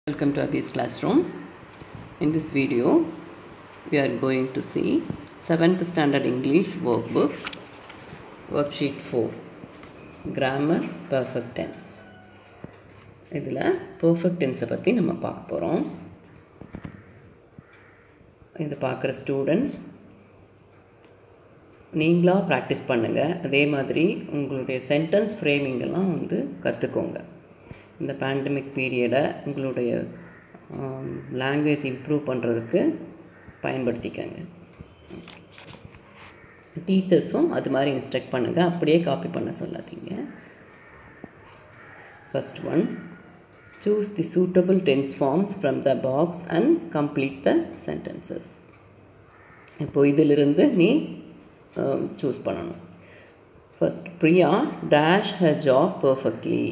Welcome to Abhi's classroom. In this video, we are going to see 7th Standard English Workbook, Worksheet 4, Grammar Perfect Tense. இதில் perfect டென்ஸை பற்றி நம்ம பார்க்க போகிறோம் இது பார்க்குற ஸ்டூடெண்ட்ஸ் நீங்களாக ப்ராக்டிஸ் பண்ணுங்கள் அதே மாதிரி உங்களுடைய சென்டென்ஸ் ஃப்ரேமிங்கெல்லாம் வந்து கற்றுக்கோங்க இந்த பேண்டமிக் பீரியடை உங்களுடைய லாங்குவேஜ் இம்ப்ரூவ் பண்ணுறதுக்கு பயன்படுத்திக்கங்க டீச்சர்ஸும் அது மாதிரி இன்ஸ்ட்ரக்ட் பண்ணுங்கள் அப்படியே காப்பி பண்ண சொல்லாதீங்க first one choose the suitable tense forms from the box and complete the sentences இப்போது இதிலிருந்து நீ சூஸ் பண்ணணும் first Priya dash a job perfectly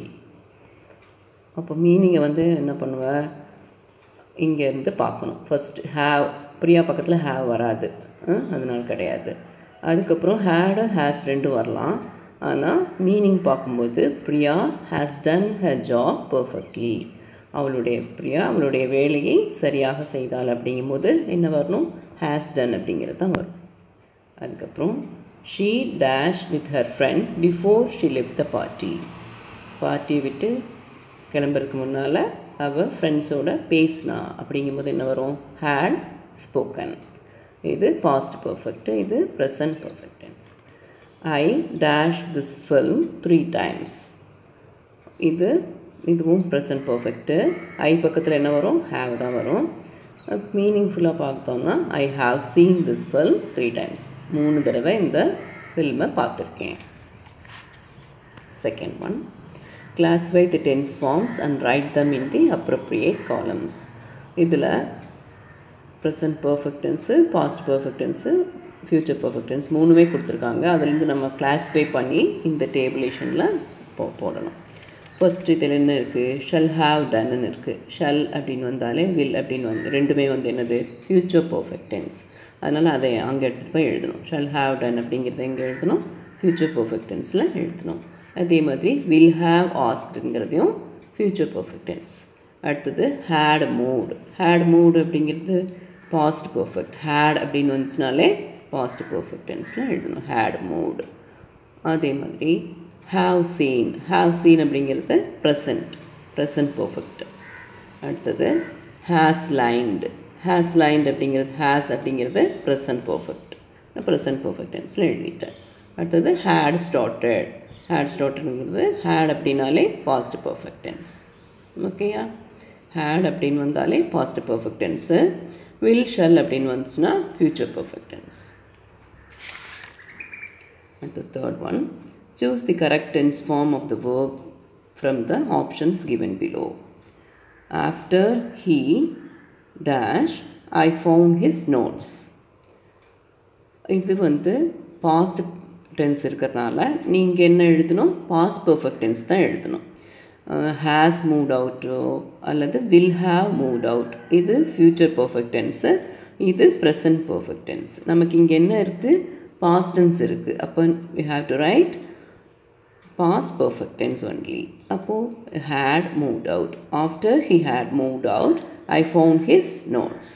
அப்போ மீனிங்கை வந்து என்ன பண்ணுவேன் இங்கேருந்து பார்க்கணும் ஃபஸ்ட் ஹேவ் பிரியா பக்கத்தில் ஹேவ் வராது அதனால் கிடையாது அதுக்கப்புறம் ஹேடு ஹேஸ் ரெண்டும் வரலாம் ஆனால் மீனிங் பார்க்கும்போது Priya has done a job perfectly அவளுடைய பிரியா அவளுடைய வேலையை சரியாக செய்தாள் அப்படிங்கும்போது என்ன வரணும் ஹேஸ் டன் அப்படிங்கிறது தான் வரும் அதுக்கப்புறம் she dash with her friends before she leave the party பார்ட்டியை விட்டு கிளம்புறதுக்கு முன்னால் அவள் ஃப்ரெண்ட்ஸோட பேசினா அப்படிங்கும்போது என்ன வரும் ஹேட் ஸ்போக்கன் இது பாஸ்ட் பர்ஃபெக்ட் இது present perfect tense I dash this film three times இது இதுவும் ப்ரெசன்ட் பர்ஃபெக்ட்டு ஐ பக்கத்தில் என்ன வரும் ஹேவ் தான் வரும் மீனிங்ஃபுல்லாக பார்த்தோம்னா I have seen this film three times மூணு தடவை இந்த ஃபில்மை பார்த்துருக்கேன் second one classify the tense forms and write them in the appropriate columns இதில் present perfect tense past perfect tense future perfect tense மூணுமே கொடுத்துருக்காங்க அதுலேருந்து நம்ம கிளாஸிஃபை பண்ணி இந்த டேபிளேஷனில் போ போடணும் ஃபர்ஸ்ட் இதில் என்ன இருக்குது ஷல் ஹாவ் டன்னு இருக்குது ஷல் அப்படின்னு வந்தாலே வில் அப்படின்னு வந்து ரெண்டுமே வந்து என்னது ஃப்யூச்சர் பர்ஃபெக்ட் டென்ஸ் அதனால் அதை அங்கே எடுத்துகிட்டு போய் எழுதணும் ஷல் ஹாவ் டன் அப்படிங்கிறத எங்கே எழுதணும் ஃப்யூச்சர் பர்ஃபெக்ட் டென்ஸில் எழுதணும் அதே மாதிரி வில் ஹாவ் ஆஸ்க்டுங்கிறதையும் ஃப்யூச்சர் பர்ஃபெக்ட் டென்ஸ் அடுத்தது ஹேட் மூட் ஹேட் மூட் அப்படிங்கிறது பாஸ்ட் பர்ஃபெக்ட் ஹேட் அப்படின்னு வந்துச்சுனாலே பாஸ்ட் பர்ஃபெக்ட் டென்ஸில் எழுதணும் ஹேட் மூட் அதே மாதிரி ஹாவ் சீன் ஹாவ் சீன் அப்படிங்கிறது ப்ரெசன்ட் ப்ரெசன்ட் பர்ஃபெக்ட் அடுத்தது ஹேஸ் லைன்டு ஹேஸ் லைன்டு அப்படிங்கிறது ஹேஸ் அப்படிங்கிறது ப்ரெசன்ட் பர்ஃபெக்ட் ப்ரெசன்ட் பர்ஃபெக்ட் டென்ஸில் எழுதிட்டேன் அடுத்தது ஹேட் ஸ்டார்டட் ஹேட் ஸ்டார்டடுங்கிறது ஹேட் அப்படின்னாலே பாஸ்ட் பர்ஃபெக்ட் டென்ஸ் ஓகேயா ஹேட் அப்படின்னு வந்தாலே past perfect tense will shall அப்படின்னு வந்துச்சுன்னா ஃப்யூச்சர் பர்ஃபெக்ட் டென்ஸ் அடுத்த third one choose the correct tense form of the verb from the options given below after he dash I found his notes இது வந்து past tense இருக்கிறதுனால நீங்கள் என்ன எழுதணும் past perfect tense தான் எழுதணும் ஹேஸ் மூட் அவுட்டோ அல்லது வில் ஹாவ் மூட் அவுட் இது ஃப்யூச்சர் பர்ஃபெக்ட் டென்ஸு இது ப்ரெசன்ட் பர்ஃபெக்ட் டென்ஸ் நமக்கு இங்கே என்ன இருக்குது பாஸ்ட் டென்ஸ் இருக்குது அப்போ we have to write past perfect tense only அப்போது had moved out after he had moved out I found his notes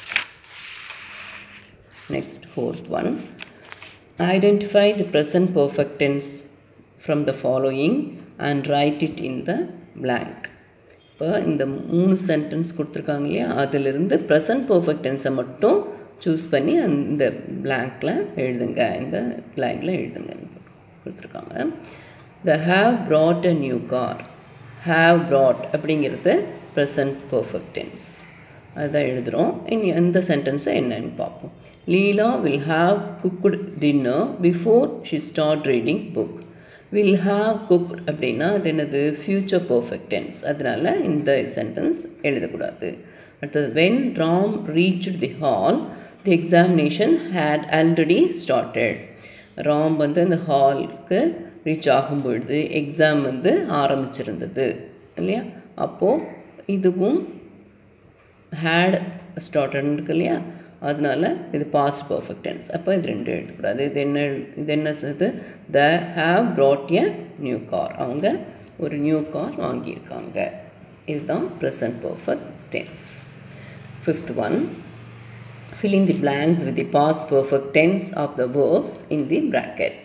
next fourth one Identify the present perfect tense from the following and write it in the blank. இப்போ இந்த மூணு sentence கொடுத்துருக்காங்க இல்லையா அதிலிருந்து present perfect டென்ஸை மட்டும் choose பண்ணி அந்த பிளாங்க்கில் எழுதுங்க இந்த பிளாங்கில் எழுதுங்க கொடுத்துருக்காங்க they have brought a new car have brought அப்படிங்கிறது ப்ரெசன்ட் பர்ஃபெக்ட் டென்ஸ் அதுதான் எழுதுகிறோம் இனி எந்த சென்டென்ஸை என்னன்னு பார்ப்போம் Leela will have cooked dinner before she start reading book will have cook அப்படின்னா அது என்னது ஃப்யூச்சர் பர்ஃபெக்ட் டென்ஸ் அதனால் இந்த சென்டென்ஸ் எழுதக்கூடாது அடுத்தது when Ram reach the hall the examination had already started Ram வந்து அந்த ஹாலுக்கு ரீச் ஆகும் பொழுது எக்ஸாம் வந்து ஆரம்பிச்சிருந்தது இல்லையா அப்போது இதுவும் ஹேட் ஸ்டார்டட்னு இருக்கு இல்லையா அதனால இது பாஸ்ட் பர்ஃபெக்ட் டென்ஸ் அப்போ இது ரெண்டு எழுதக்கூடாது இது என்ன இது என்ன இது they have brought a new car அவங்க ஒரு நியூ கார் வாங்கியிருக்காங்க இதுதான் present perfect tense fifth one fill in the blanks with the past perfect tense of the verbs in the bracket.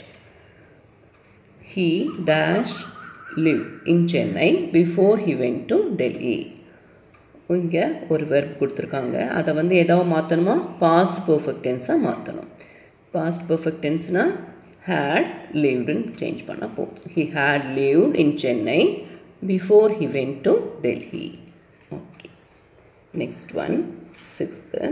He dash lived in Chennai before he went to Delhi. இங்கே ஒரு verb கொடுத்துருக்காங்க அதை வந்து எதாவது மாற்றணுமா past perfect டென்ஸாக மாற்றணும் past perfect டென்ஸ்னால் had லிவ்டுன்னு சேஞ்ச் பண்ண போதும் he had lived in Chennai before he went to Delhi okay next one sixth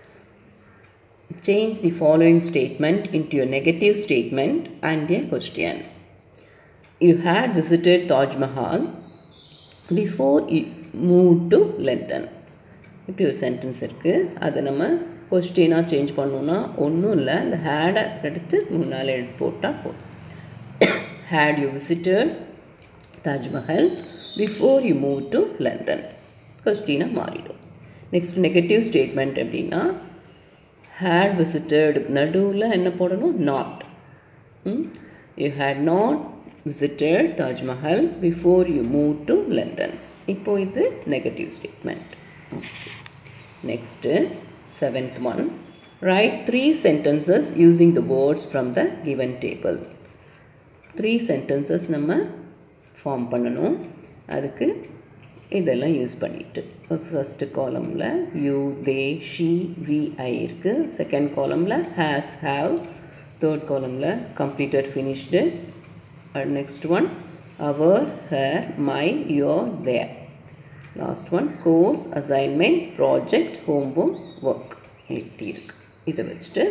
change the following statement into a negative statement and a question. You had visited Taj Mahal before you moved to London. இப்படி ஒரு sentence இருக்குது அதை நம்ம கொஸ்டினாக change பண்ணோன்னா ஒன்றும் இல்லை இந்த ஹேடை எடுத்து முன்னால் எடுத்து போட்டால் போதும் had you visited Taj Mahal before you move to London கொஸ்டினாக மாறிடும் நெக்ஸ்ட் நெகட்டிவ் ஸ்டேட்மெண்ட் எப்படின்னா ஹேட் விசிட்டட் நடுவில் என்ன போடணும் not you had not visited Taj Mahal before you move to London இப்போ இது negative statement okay next seventh one write three sentences using the words from the given table three sentences நம்ம form பண்ணணும் அதுக்கு இதெல்லாம் use பண்ணிட்டு ஃபஸ்ட்டு காலமில் you they she we I இருக்குது second காலமில் ஹேஸ் ஹாவ் தேர்ட் காலமில் completed finished next one our her my your their last one course assignment project homework work இப்படி இருக்குது இதை வச்சுட்டு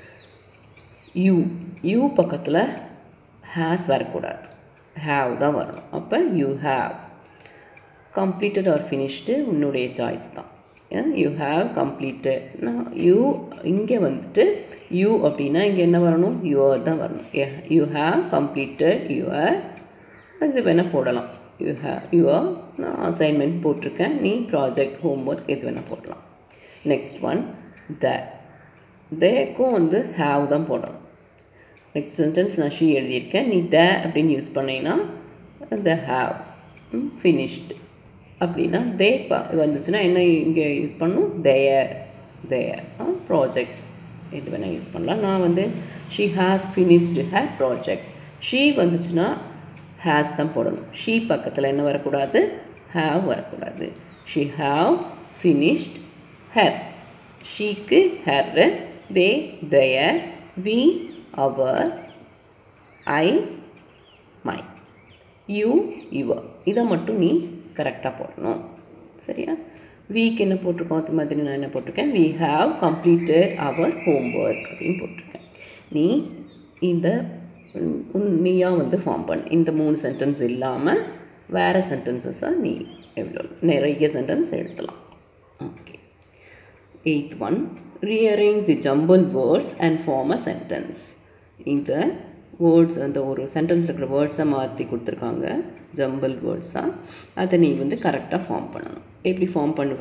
யூ யூ பக்கத்தில் ஹேஸ் வரக்கூடாது ஹாவ் தான் வரணும் அப்போ you have completed or finished உன்னுடைய சாய்ஸ் தான் யூ ஹாவ் கம்ப்ளீட்டட் யூ இங்கே வந்துட்டு யூ அப்படின்னா இங்கே என்ன வரணும் யுவர் தான் வரணும் யூ ஹாவ் கம்ப்ளீட்டட் யுவர் இது வேணால் போடலாம் யூ ஹேவ் யுவர் நான் அசைன்மெண்ட் போட்டிருக்கேன் நீ ப்ராஜெக்ட் ஹோம்ஒர்க் இது வேணால் போடலாம் நெக்ஸ்ட் ஒன் த தேக்கும் வந்து ஹாவ் தான் போடணும் நெக்ஸ்ட் சென்டென்ஸ் நான் ஷீ எழுதியிருக்கேன் நீ த அப்படின்னு யூஸ் பண்ணீங்கன்னா த ஹாவ் ஃபினிஷ்டு அப்படின்னா தே ப வந்துச்சுன்னா என்ன இங்கே யூஸ் பண்ணும் தேயர் தேயர் ப்ராஜெக்ட்ஸ் இது வேணால் யூஸ் பண்ணலாம் நான் வந்து she has finished her project she வந்துச்சுன்னா ஹேஸ் தான் போடணும் ஷீ பக்கத்தில் என்ன வரக்கூடாது ஹேவ் வரக்கூடாது ஷீ ஹாவ் ஃபினிஷ்ட் ஹேர் ஷீக்கு her they their we our I my you your இதை மட்டும் நீ கரெக்டாக போடணும் சரியா வீக் என்ன போட்டிருக்கோம் அது மாதிரி நான் என்ன போட்டிருக்கேன் we have completed our homework அப்படின்னு போட்டிருக்கேன் நீ இந்த நீயா வந்து ஃபார்ம் பண்ணு இந்த மூணு சென்டென்ஸ் இல்லாமல் வேறு சென்டென்சஸாக நீ எவ்வளோ நிறைய சென்டென்ஸ் எழுதலாம் okay eighth one rearrange the jumble words and form a sentence இந்த வேர்ட்ஸ் அந்த ஒரு சென்டென்ஸ் இருக்கிற வேர்ட்ஸை மாற்றி கொடுத்துருக்காங்க ஜம்பிள் வேர்ட்ஸாக அதை நீ வந்து கரெக்டாக ஃபார்ம் பண்ணணும் எப்படி ஃபார்ம் பண்ணுவ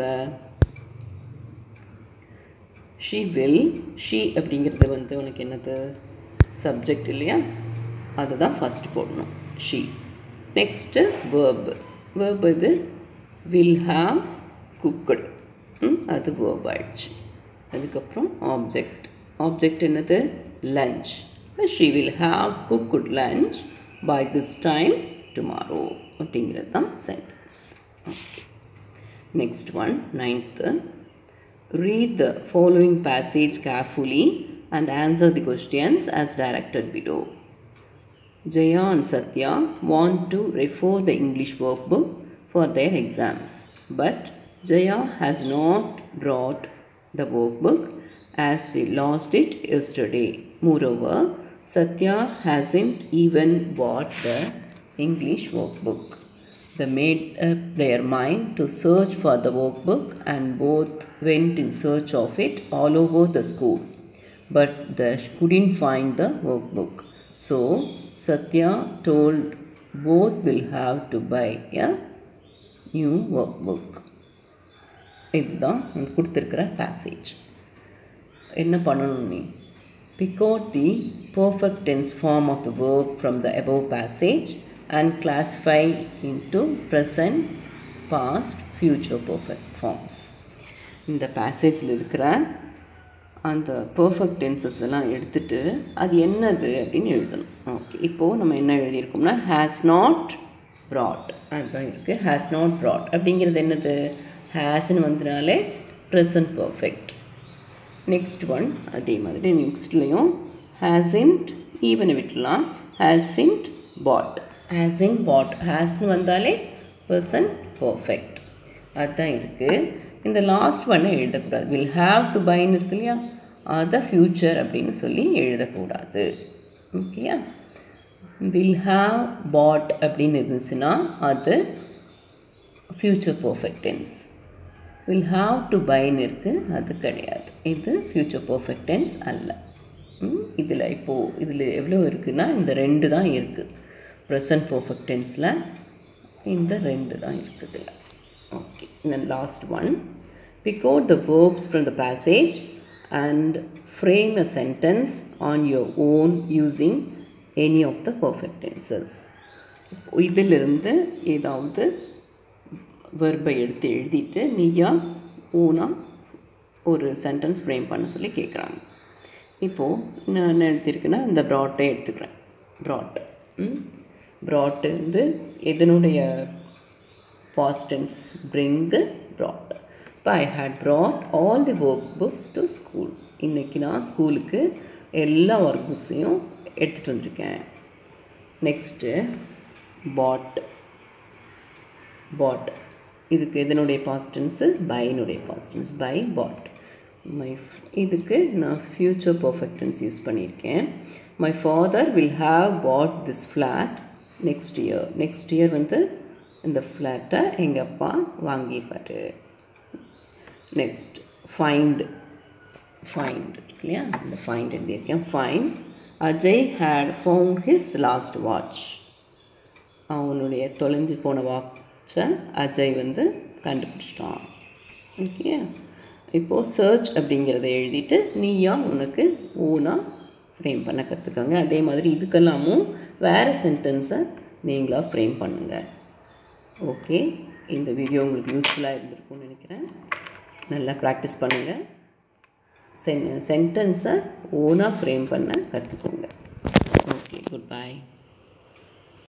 ஷீ வில் ஷீ அப்படிங்கிறது வந்து உனக்கு என்னது சப்ஜெக்ட் இல்லையா அதுதான் ஃபஸ்ட் போடணும் ஷீ நெக்ஸ்ட்டு வேர்ப் வேர்ப் இது வில் ஹாவ் குக்கடு அது வேர்ப் ஆயிடுச்சு அதுக்கப்புறம் ஆப்ஜெக்ட் ஆப்ஜெக்ட் என்னது lunch she will have cooked lunch by this time tomorrow அப்படிங்கிறது தான் sentence okay next one ninth read the following passage carefully and answer the questions as directed below. Jaya and Satya want to refer the English workbook for their exams, but Jaya has not brought the workbook as she lost it yesterday. Moreover, Satya hasn't even bought the English workbook. They made up their mind to search for the workbook and both went in search of it all over the school but they couldn't find the workbook. So Satya told both will have to buy a new workbook. இதுதான் கொடுத்துருக்கிற passage என்ன பண்ணணும் நீ pick out the perfect tense form of the verb from the above passage and classify into present past future perfect forms இந்த பேசேஜில் இருக்கிற அந்த perfect tenses எல்லாம் எடுத்துட்டு அது என்னது அப்படின்னு எழுதணும் ஓகே இப்போது நம்ம என்ன எழுதியிருக்கோம்னா ஹேஸ் நாட் ப்ராட் அதுதான் இருக்குது ஹேஸ் நாட் ப்ராட் அப்படிங்கிறது என்னது ஹேஸ்ன்னு வந்தனாலே ப்ரெசன்ட் பர்ஃபெக்ட் நெக்ஸ்ட் ஒன் அதே மாதிரி நெக்ஸ்ட்லேயும் ஹேஸின்ட் ஈவனை விட்டுலாம் ஹேஸின்ட் பாட் ஹேஸின் பாட் ஹேஸ்ன்னு வந்தாலே பர்சன் பர்ஃபெக்ட் அதுதான் இருக்குது இந்த லாஸ்ட் ஒன்னை எழுதக்கூடாது வில் ஹாவ் டு பைன்னு இருக்கு இல்லையா அதை ஃப்யூச்சர் அப்படின்னு சொல்லி எழுதக்கூடாது ஓகேயா வில் ஹாவ் பாட் அப்படின்னு இருந்துச்சுன்னா அது future perfect tense will have to பைன்னு இருக்குது அது கிடையாது இது ஃப்யூச்சர் பர்ஃபெக்ட் டென்ஸ் அல்ல இதில் இப்போது இதில் எவ்வளோ இருக்குன்னா இந்த ரெண்டு தான் இருக்குது ப்ரெசன்ட் பர்ஃபெக்ட் டென்ஸில் இந்த ரெண்டு தான் இருக்குது இதில் okay then last one pick out the verbs from the passage and frame a sentence on your own using any of the perfect tenses இதிலிருந்து ஏதாவது வெர்பை எடுத்து எழுதிட்டு நீயா ஓனாக ஒரு சென்டென்ஸ் ஃப்ரேம் பண்ண சொல்லி கேட்குறாங்க இப்போது நான் என்ன எழுதியிருக்கேன்னா இந்த ப்ராட்டை எடுத்துக்கிறேன் ப்ராட் ப்ராட்டு வந்து எதனுடைய past tense bring brought இப்போ I had brought all the work books to school இன்றைக்கி நான் ஸ்கூலுக்கு எல்லா ஒர்க் புக்ஸையும் எடுத்துகிட்டு வந்திருக்கேன் நெக்ஸ்ட்டு பாட் பாட் இதுக்கு எதனுடைய பாஸ்டன்ஸு பைனுடைய பாஸ்டன்ஸ் பை பாட் மை இதுக்கு நான் ஃப்யூச்சர் பர்ஃபெக்டன்ஸ் யூஸ் பண்ணியிருக்கேன் my father will have bought this flat next year next year வந்து இந்த ஃப்ளாட்டை எங்கள் அப்பா வாங்கிடுவார் நெக்ஸ்ட் ஃபைண்ட் ஃபைண்ட் இல்லையா இந்த ஃபைண்ட் எழுதியிருக்கேன் find Ajay had found his lost watch அவனுடைய தொலைஞ்சு போன வாட்சை அஜய் வந்து கண்டுபிடிச்சிட்டான் ஓகே இப்போது சர்ச் அப்படிங்கிறத எழுதிட்டு நீயா உனக்கு ஓனாக ஃப்ரேம் பண்ண கற்றுக்கோங்க அதே மாதிரி இதுக்கெல்லாமும் வேறு சென்டென்ஸை நீங்களாக ஃப்ரேம் பண்ணுங்கள் ஓகே இந்த வீடியோ உங்களுக்கு யூஸ்ஃபுல்லாக இருந்திருக்கும்னு நினைக்கிறேன் நல்லா ப்ராக்டிஸ் பண்ணுங்கள் சென் சென்டென்ஸை ஓனாக ஃப்ரேம் பண்ண கற்றுக்கோங்க ஓகே குட் பை